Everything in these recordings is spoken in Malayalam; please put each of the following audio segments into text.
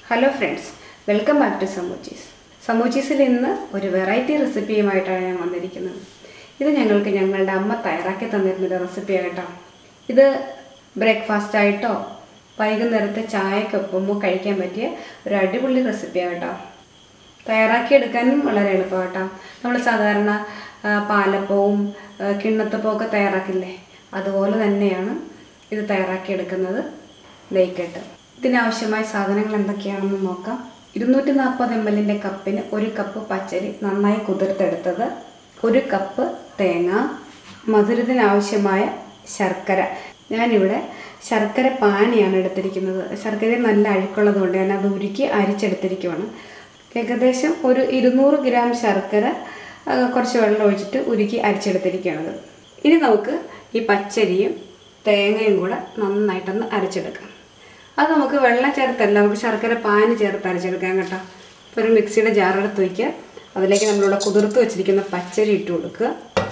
hello friends welcome back to Samoochees സമൂച്ചീസിൽ ഇന്ന് ഒരു വെറൈറ്റി റെസിപ്പിയുമായിട്ടാണ് ഞാൻ വന്നിരിക്കുന്നത് ഇത് ഞങ്ങൾക്ക് ഞങ്ങളുടെ അമ്മ തയ്യാറാക്കി തന്നിരുന്നൊരു റെസിപ്പി ആയിട്ടാണ് ഇത് ബ്രേക്ക്ഫാസ്റ്റ് ആയിട്ടോ വൈകുന്നേരത്തെ ചായക്കൊപ്പമോ കഴിക്കാൻ പറ്റിയ ഒരു അടിപൊളി റെസിപ്പി ആയിട്ടോ തയ്യാറാക്കിയെടുക്കാനും വളരെ എളുപ്പമാട്ടോ നമ്മൾ സാധാരണ ആ, പാലപ്പവും ആ, കിണ്ണത്തപ്പവും ഒക്കെ തയ്യാറാക്കില്ലേ അതുപോലെ തന്നെയാണ് ഇത് തയ്യാറാക്കിയെടുക്കുന്നത് നെയ്ക്കട്ട് ഇതിനാവശ്യമായ സാധനങ്ങൾ എന്തൊക്കെയാണെന്ന് നോക്കാം ഇരുന്നൂറ്റി നാൽപ്പത് എം എല്ലിൻ്റെ കപ്പിന് ഒരു കപ്പ് പച്ചരി നന്നായി കുതിർത്തെടുത്തത് ഒരു കപ്പ് തേങ്ങ മധുരത്തിനാവശ്യമായ ശർക്കര ഞാനിവിടെ ശർക്കര പാനിയാണ് എടുത്തിരിക്കുന്നത് ശർക്കര നല്ല അഴുക്കുള്ളത് കൊണ്ട് ഞാൻ അത് ഉരുക്കി അരിച്ചെടുത്തിരിക്കുവാണ് ഏകദേശം ഒരു ഇരുന്നൂറ് ഗ്രാം ശർക്കര ആ, കുറച്ച് വെള്ളം ഒഴിച്ചിട്ട് ഉരുക്കി അരിച്ചെടുത്തിരിക്കുകയാണത് ഇനി നമുക്ക് ഈ പച്ചരിയും തേങ്ങയും കൂടെ നന്നായിട്ടൊന്ന് അരച്ചെടുക്കാം അത് നമുക്ക് വെള്ളം ചേർത്തല്ല നമുക്ക് ശർക്കര പാനി ചേർത്ത് അരച്ചെടുക്കാം കേട്ടോ ഇപ്പോൾ ഒരു മിക്സിയുടെ ജാറെടുത്ത് വയ്ക്കുക അതിലേക്ക് നമ്മളിവിടെ കുതിർത്ത് വെച്ചിരിക്കുന്ന പച്ചരി ഇട്ട് കൊടുക്കുക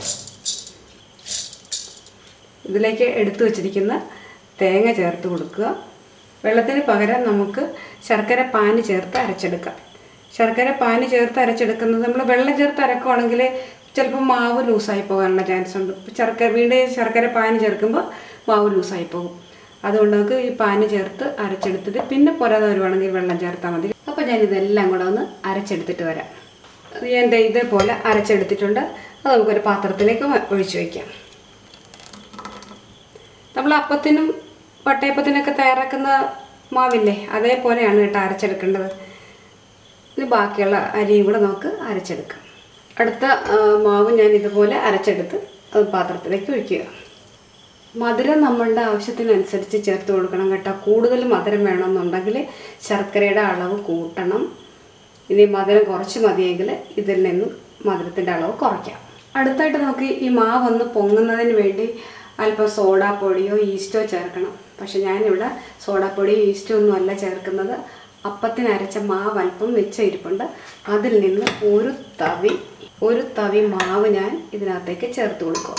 ഇതിലേക്ക് എടുത്തു വച്ചിരിക്കുന്ന തേങ്ങ ചേർത്ത് കൊടുക്കുക വെള്ളത്തിന് പകരം നമുക്ക് ശർക്കര പാനി ചേർത്ത് അരച്ചെടുക്കാം ശർക്കര പാനി ചേർത്ത് അരച്ചെടുക്കുന്നത് നമ്മൾ വെള്ളം ചേർത്ത് അരക്കുവാണെങ്കിൽ ചിലപ്പോൾ മാവ് ലൂസായി പോകാനുള്ള ചാൻസ് ഉണ്ട് ഇപ്പം ശർക്കര വീണ്ടും ശർക്കര പാനി ചേർക്കുമ്പോൾ മാവ് ലൂസായി പോകും അതുകൊണ്ട് നമുക്ക് ഈ പാനി ചേർത്ത് അരച്ചെടുത്തിട്ട് പിന്നെ പോരാതെ വരുവാണെങ്കിൽ വെള്ളം ചേർത്താൽ മതി അപ്പോൾ ഞാൻ ഇതെല്ലാം കൂടെ ഒന്ന് അരച്ചെടുത്തിട്ട് വരാം അത് ഞാൻ ദേ ഇതേപോലെ അരച്ചെടുത്തിട്ടുണ്ട് അത് നമുക്കൊരു പാത്രത്തിലേക്ക് ഒഴിച്ചു വയ്ക്കാം നമ്മൾ അപ്പത്തിനും വട്ടയപ്പത്തിനൊക്കെ തയ്യാറാക്കുന്ന മാവില്ലേ അതേപോലെയാണ് കേട്ടോ അരച്ചെടുക്കേണ്ടത് ഇനി ബാക്കിയുള്ള അരിയും കൂടെ നമുക്ക് അരച്ചെടുക്കാം അടുത്ത ആ, മാവ് ഞാൻ ഇതുപോലെ അരച്ചെടുത്ത് അത് പാത്രത്തിലേക്ക് ഒഴിക്കുക മധുരം നമ്മളുടെ ആവശ്യത്തിനനുസരിച്ച് ചേർത്ത് കൊടുക്കണം കേട്ടോ കൂടുതൽ മധുരം വേണമെന്നുണ്ടെങ്കിൽ ശർക്കരയുടെ അളവ് കൂട്ടണം ഇനി മധുരം കുറച്ച് മതിയെങ്കിൽ ഇതിൽ നിന്നും മധുരത്തിൻ്റെ അളവ് കുറയ്ക്കാം അടുത്തായിട്ട് നമുക്ക് ഈ മാവ് ഒന്ന് പൊങ്ങുന്നതിന് വേണ്ടി അല്പം സോഡാപ്പൊടിയോ ഈസ്റ്റോ ചേർക്കണം പക്ഷെ ഞാനിവിടെ സോഡാപ്പൊടിയോ ഈസ്റ്റോ ഒന്നും അല്ല ചേർക്കുന്നത് അപ്പത്തിന് അരച്ച മാവ് അല്പം വെച്ച ഇരിപ്പുണ്ട് അതിൽ നിന്ന് ഒരു തവി ഒരു തവി മാവ് ഞാൻ ഇതിനകത്തേക്ക് ചേർത്ത് കൊടുക്കും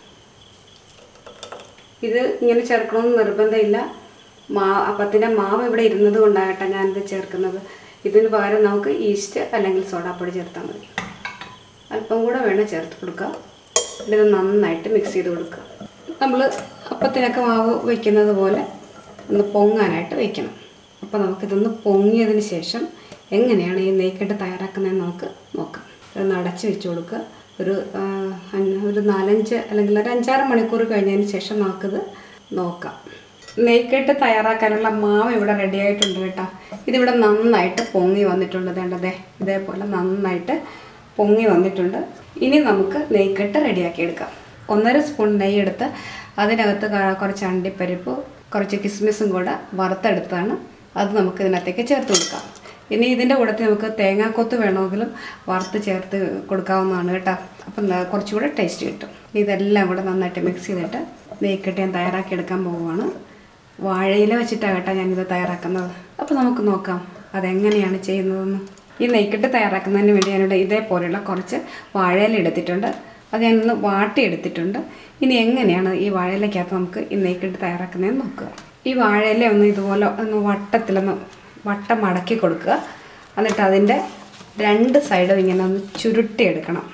ഇത് ഇങ്ങനെ ചേർക്കണമെന്ന് നിർബന്ധമില്ല മാ അപ്പത്തിൻ്റെ മാവ് ഇവിടെ ഇരുന്നത് കൊണ്ടാകട്ടെ ഞാനിത് ചേർക്കുന്നത് ഇതിന് പകരം നമുക്ക് ഈസ്റ്റ് അല്ലെങ്കിൽ സോഡാപ്പൊടി ചേർത്താൽ മതി അല്പം കൂടെ വേണം ചേർത്ത് കൊടുക്കുക എന്നിട്ട് ഇത് നന്നായിട്ട് മിക്സ് ചെയ്ത് കൊടുക്കുക നമ്മൾ അപ്പത്തിനൊക്കെ മാവ് വയ്ക്കുന്നത് പോലെ ഒന്ന് പൊങ്ങാനായിട്ട് വയ്ക്കണം അപ്പോൾ നമുക്കിതൊന്ന് പൊങ്ങിയതിന് ശേഷം എങ്ങനെയാണ് ഈ നെയ്ക്കെട്ട് തയ്യാറാക്കുന്നതെന്ന് നമുക്ക് നോക്കാം ഇതൊന്ന് അടച്ച് വെച്ച് കൊടുക്കുക ഒരു ആ, അഞ്ച് ഒരു നാലഞ്ച് അല്ലെങ്കിൽ ഒരു അഞ്ചാറ് മണിക്കൂർ കഴിഞ്ഞതിന് ശേഷം നമുക്കിത് നോക്കാം നെയ്ക്കെട്ട് തയ്യാറാക്കാനുള്ള മാവ് ഇവിടെ റെഡി ആയിട്ടുണ്ട് കേട്ടോ ഇതിവിടെ നന്നായിട്ട് പൊങ്ങി വന്നിട്ടുണ്ട് വേണ്ടതേ ഇതേപോലെ നന്നായിട്ട് പൊങ്ങി വന്നിട്ടുണ്ട് ഇനി നമുക്ക് നെയ്ക്കെട്ട് റെഡിയാക്കി എടുക്കാം ഒന്നര സ്പൂൺ നെയ്യ് എടുത്ത് അതിനകത്ത് ക- കുറച്ച് അണ്ടിപ്പരിപ്പ് കുറച്ച് കിസ്മിസും കൂടെ വറുത്തെടുത്താണ് അത് നമുക്ക് ഇതിനകത്തേക്ക് ചേർത്ത് കൊടുക്കാം ഇനി ഇതിൻ്റെ കൂടത്തിൽ നമുക്ക് തേങ്ങാക്കൊത്ത് വേണമെങ്കിലും വറുത്ത് ചേർത്ത് കൊടുക്കാവുന്നതാണ് കേട്ടോ അപ്പം എന്താ കുറച്ചുകൂടെ ടേസ്റ്റ് കിട്ടും ഇതെല്ലാം കൂടെ നന്നായിട്ട് മിക്സ് ചെയ്തിട്ട് നെയ്ക്കെട്ട് ഞാൻ തയ്യാറാക്കി എടുക്കാൻ പോവുകയാണ് വാഴയില വെച്ചിട്ടാണ് കേട്ടോ ഞാനിത് തയ്യാറാക്കുന്നത് അപ്പോൾ നമുക്ക് നോക്കാം അതെങ്ങനെയാണ് ചെയ്യുന്നതെന്ന് ഈ നെയ്ക്കെട്ട് തയ്യാറാക്കുന്നതിന് വേണ്ടി ഞാനിവിടെ ഇതേപോലെയുള്ള കുറച്ച് വാഴയില എടുത്തിട്ടുണ്ട് അത് ഞാനൊന്ന് വാട്ടിയെടുത്തിട്ടുണ്ട് ഇനി എങ്ങനെയാണ് ഈ വാഴയിലക്കകത്ത് നമുക്ക് ഈ നെയ്ക്കെട്ട് തയ്യാറാക്കുന്നതെന്ന് നോക്കുക ഈ വാഴയില ഒന്ന് ഇതുപോലെ ഒന്ന് വട്ടത്തിലൊന്ന് വട്ടം മടക്കി കൊടുക്കുക എന്നിട്ട് അതിൻ്റെ രണ്ട് സൈഡും ഇങ്ങനെ ഒന്ന് ചുരുട്ടിയെടുക്കണം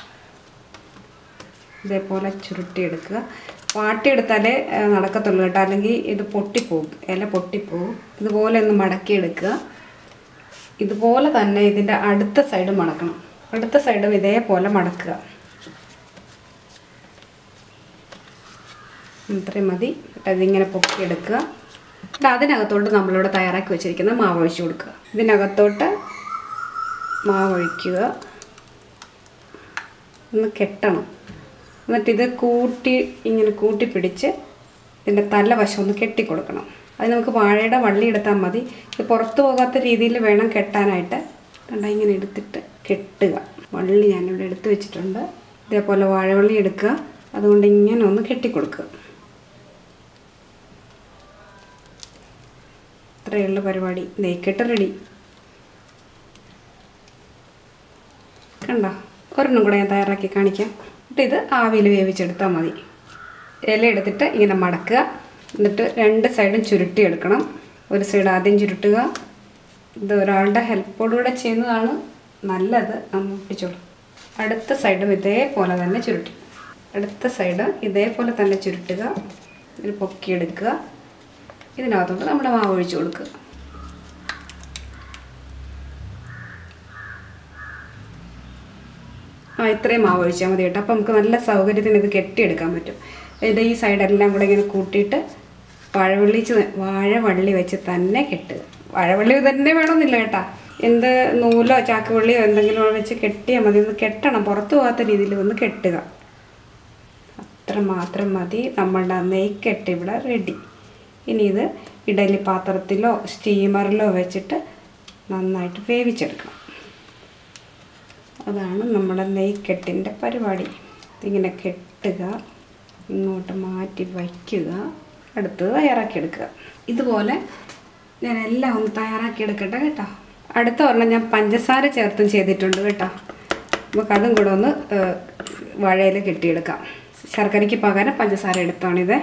ഇതേപോലെ ചുരുട്ടിയെടുക്കുക വാട്ടിയെടുത്താലേ ആ, നടക്കത്തുള്ളൂ കേട്ടോ അല്ലെങ്കിൽ ഇത് പൊട്ടിപ്പോകും ഇല പൊട്ടിപ്പോകും ഇതുപോലെ ഒന്ന് മടക്കിയെടുക്കുക ഇതുപോലെ തന്നെ ഇതിൻ്റെ അടുത്ത സൈഡ് മടക്കണം അടുത്ത സൈഡും ഇതേപോലെ മടക്കുക ഇത്രയും മതി എന്നിട്ട് അതിങ്ങനെ പൊക്കിയെടുക്കുക എന്നിട്ട് അതിനകത്തോട്ട് നമ്മളിവിടെ തയ്യാറാക്കി വെച്ചിരിക്കുന്ന മാവ് ഒഴിച്ച് കൊടുക്കുക ഇതിനകത്തോട്ട് മാവ് ഒഴിക്കുക ഒന്ന് കെട്ടണം എന്നിട്ട് ഇത് കൂട്ടി ഇങ്ങനെ കൂട്ടി പിടിച്ച് ഇതിൻ്റെ തലവശം ഒന്ന് കെട്ടി കൊടുക്കണം അത് നമുക്ക് വാഴയുടെ വള്ളി എടുത്താൽ മതി ഇത് പുറത്തു പോകാത്ത രീതിയിൽ വേണം കെട്ടാനായിട്ട് കണ്ട ഇങ്ങനെ എടുത്തിട്ട് കെട്ടുക വള്ളി ഞാനിവിടെ എടുത്ത് വെച്ചിട്ടുണ്ട് ഇതേപോലെ വാഴവള്ളി എടുക്കുക അതുകൊണ്ട് ഇങ്ങനെ ഒന്ന് കെട്ടിക്കൊടുക്കുക ഇത്രയുള്ള പരിപാടി നെയ്ക്കെട്ട് റെഡി കണ്ടോ ഒരെണ്ണം കൂടെ ഞാൻ തയ്യാറാക്കി കാണിക്കാം എന്നിട്ട് ഇത് ആവിയിൽ വേവിച്ചെടുത്താൽ മതി ഇല എടുത്തിട്ട് ഇങ്ങനെ മടക്കുക എന്നിട്ട് രണ്ട് സൈഡും ചുരുട്ടി എടുക്കണം ഒരു സൈഡ് ആദ്യം ചുരുട്ടുക ഇത് ഒരാളുടെ ഹെൽപ്പോടുകൂടെ ചെയ്യുന്നതാണ് നല്ലത് നമ്മൾ ഒപ്പിച്ചോളൂ അടുത്ത സൈഡും ഇതേപോലെ തന്നെ ചുരുട്ടി അടുത്ത സൈഡ് ഇതേപോലെ തന്നെ ചുരുട്ടുക ഇത് പൊക്കിയെടുക്കുക ഇതിനകത്തോട്ട് നമ്മുടെ മാവ് ഒഴിച്ചു കൊടുക്കുക ആ ഇത്രയും മാവ് ഒഴിച്ചാൽ മതി കേട്ടോ അപ്പോൾ നമുക്ക് നല്ല സൗകര്യത്തിന് ഇത് കെട്ടിയെടുക്കാൻ പറ്റും ഇത് ഈ സൈഡെല്ലാം കൂടെ ഇങ്ങനെ കൂട്ടിയിട്ട് വാഴവള്ളിച്ച് വാഴവള്ളി വെച്ച് തന്നെ കെട്ടുക വാഴവള്ളി തന്നെ വേണമെന്നില്ല കേട്ടാ എന്ത് നൂലോ ചാക്കുവള്ളിയോ എന്തെങ്കിലും വെച്ച് കെട്ടിയാൽ മതി ഒന്ന് കെട്ടണം പുറത്തു പോകാത്ത രീതിയിൽ ഒന്ന് കെട്ടുക അത്ര മാത്രം മതി നമ്മളുടെ നെയ്ക്കെട്ട് ഇവിടെ റെഡി ഇനി ഇത് ഇഡലി പാത്രത്തിലോ സ്റ്റീമറിലോ വെച്ചിട്ട് നന്നായിട്ട് വേവിച്ചെടുക്കണം അതാണ് നമ്മുടെ നെയ്ക്കെട്ടിൻ്റെ പരിപാടി ഇങ്ങനെ കെട്ടുക ഇങ്ങോട്ട് മാറ്റി വയ്ക്കുക അടുത്തത് തയ്യാറാക്കിയെടുക്കുക ഇതുപോലെ ഞാൻ എല്ലാം ഒന്ന് തയ്യാറാക്കിയെടുക്കട്ടെ കേട്ടോ അടുത്ത ഒരെണ്ണം ഞാൻ പഞ്ചസാര ചേർത്തും ചെയ്തിട്ടുണ്ട് കേട്ടോ നമുക്കതും കൂടെ ഒന്ന് വാഴയിൽ കെട്ടിയെടുക്കാം ശർക്കരയ്ക്ക് പകരം പഞ്ചസാര എടുത്താണിത്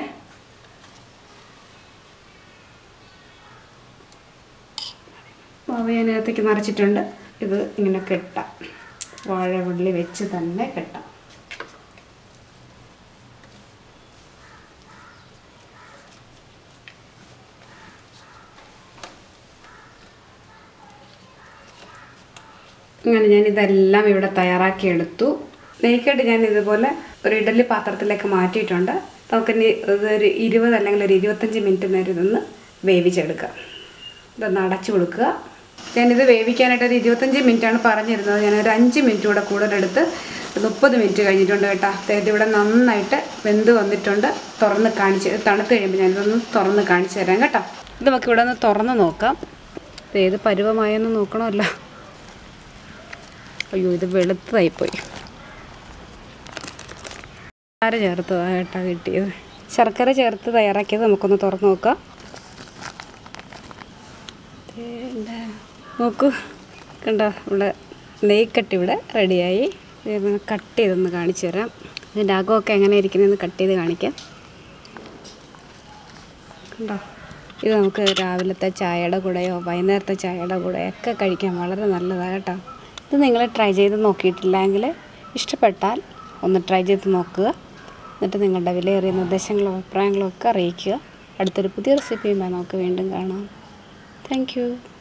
മാവ് ഞാൻ അതിനകത്തേക്ക് നിറച്ചിട്ടുണ്ട് ഇത് ഇങ്ങനെ കെട്ടാം വാഴവള്ളി വെച്ച് തന്നെ കെട്ടാം അങ്ങനെ ഞാൻ ഇതെല്ലാം ഇവിടെ തയ്യാറാക്കി എടുത്തു നെയ്ക്കട്ട് ഞാൻ ഇതുപോലെ ഒരു ഇഡലി പാത്രത്തിലേക്ക് മാറ്റിയിട്ടുണ്ട് നമുക്കിനി ഇതൊരു ഇരുപത് അല്ലെങ്കിൽ ഒരു ഇരുപത്തഞ്ച് മിനിറ്റ് നേരം ഇതൊന്ന് വേവിച്ചെടുക്കാം ഇതൊന്ന് അടച്ചു കൊടുക്കുക ഞാനിത് വേവിക്കാനായിട്ട് ഒരു ഇരുപത്തഞ്ച് മിനിറ്റാണ് പറഞ്ഞിരുന്നത് ഞാൻ ഒരു അഞ്ച് മിനിറ്റ് കൂടെ കൂടുതലെടുത്ത് മുപ്പത് മിനിറ്റ് കഴിഞ്ഞിട്ടുണ്ട് കേട്ടോ അതായത് ഇവിടെ നന്നായിട്ട് വെന്ത് വന്നിട്ടുണ്ട് തുറന്ന് കാണിച്ച് തണുത്ത് കഴിയുമ്പോൾ ഞാനിതൊന്ന് തുറന്ന് കാണിച്ചു തരാം കേട്ടോ ഇത് നമുക്ക് ഇവിടെ ഒന്ന് തുറന്ന് നോക്കാം ഇത് ഏത് പരുവമായെന്ന് നോക്കണമല്ലോ അയ്യോ ഇത് വെളുത്തതായിപ്പോയി ശർക്കര ചേർത്തതാണ് കേട്ടോ കിട്ടിയത് ശർക്കര ചേർത്ത് തയ്യാറാക്കിയത് നമുക്കൊന്ന് തുറന്ന് നോക്കാം ദേ, നോക്കൂ കണ്ടോ ഇവിടെ നെയ്ക്കട്ട് ഇവിടെ റെഡിയായി കട്ട് ചെയ്തൊന്ന് കാണിച്ചു തരാം ഇതിൻ്റെ അകമൊക്കെ എങ്ങനെ ഇരിക്കുന്നതെന്ന് കട്ട് ചെയ്ത് കാണിക്കാം കണ്ടോ ഇത് നമുക്ക് രാവിലത്തെ ചായയുടെ കൂടെയോ വൈകുന്നേരത്തെ ചായയുടെ കൂടെയോ ഒക്കെ കഴിക്കാൻ വളരെ നല്ലതാണ് കേട്ടോ ഇത് നിങ്ങൾ ട്രൈ ചെയ്ത് നോക്കിയിട്ടില്ലെങ്കിൽ ഇഷ്ടപ്പെട്ടാൽ ഒന്ന് ട്രൈ ചെയ്ത് നോക്കുക എന്നിട്ട് നിങ്ങളുടെ വിലയേറിയ നിർദ്ദേശങ്ങളും അഭിപ്രായങ്ങളും ഒക്കെ അറിയിക്കുക അടുത്തൊരു പുതിയ റെസിപ്പിയുമായി നമുക്ക് വീണ്ടും കാണാം താങ്ക്